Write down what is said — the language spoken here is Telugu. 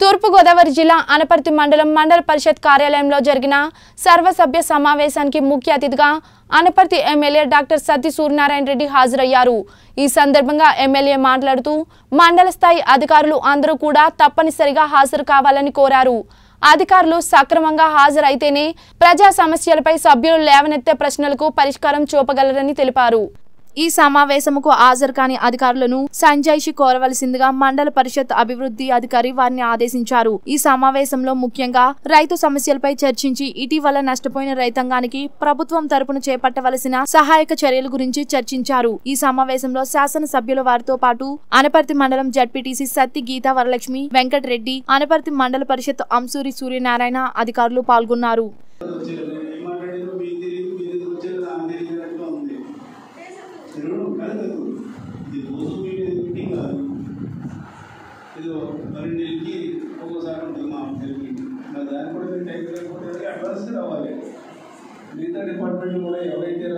తూర్పుగోదావరి జిల్లా అనపర్తి మండలం మండల పరిషత్ కార్యాలయంలో జరిగిన సర్వసభ్య సమావేశానికి ముఖ్య అతిథిగా అనపర్తి ఎమ్మెల్యే డాక్టర్ సత్తి సూర్యనారాయణ రెడ్డి హాజరయ్యారు ఈ సందర్భంగా ఎమ్మెల్యే మాట్లాడుతూ మండల స్థాయి అధికారులు అందరూ కూడా తప్పనిసరిగా హాజరు కావాలని కోరారు అధికారులు సక్రమంగా హాజరైతేనే ప్రజా సమస్యలపై సభ్యులు లేవనెత్తే ప్రశ్నలకు పరిష్కారం చూపగలరని తెలిపారు ఈ సమావేశముకు హాజరు కాని అధికారులను సంజయ్షి కోరవలసిందిగా మండల పరిషత్ అభివృద్ధి అధికారి వారిని ఆదేశించారు ఈ సమావేశంలో ముఖ్యంగా రైతు సమస్యలపై చర్చించి ఇటీవల నష్టపోయిన రైతాంగానికి ప్రభుత్వం తరపున చేపట్టవలసిన సహాయక చర్యల గురించి చర్చించారు ఈ సమావేశంలో శాసన సభ్యుల వారితో పాటు అనపర్తి మండలం జడ్పీటీసీ సత్తి గీతా వరలక్ష్మి వెంకటరెడ్డి అనపర్తి మండల పరిషత్ అంసూరి సూర్యనారాయణ అధికారులు పాల్గొన్నారు వచ్చారు ఏం మాట్లాడారు మీకు తెలియదు మీ దగ్గర వచ్చారు నాకు తెలియనట్టుగా ఉంది మీరు కాదు కాదు ఇది రోజు మీటింగ్ మీటింగ్ కాదు ఇది పన్నెండింటికి ఒక్కోసారి ఉంటుంది మా మీటింగ్ మరి దానికి కూడా మీరు టైం లేకపోతే అడ్వాన్స్ రావాలి మిగతా డిపార్ట్మెంట్ కూడా ఎవరైతే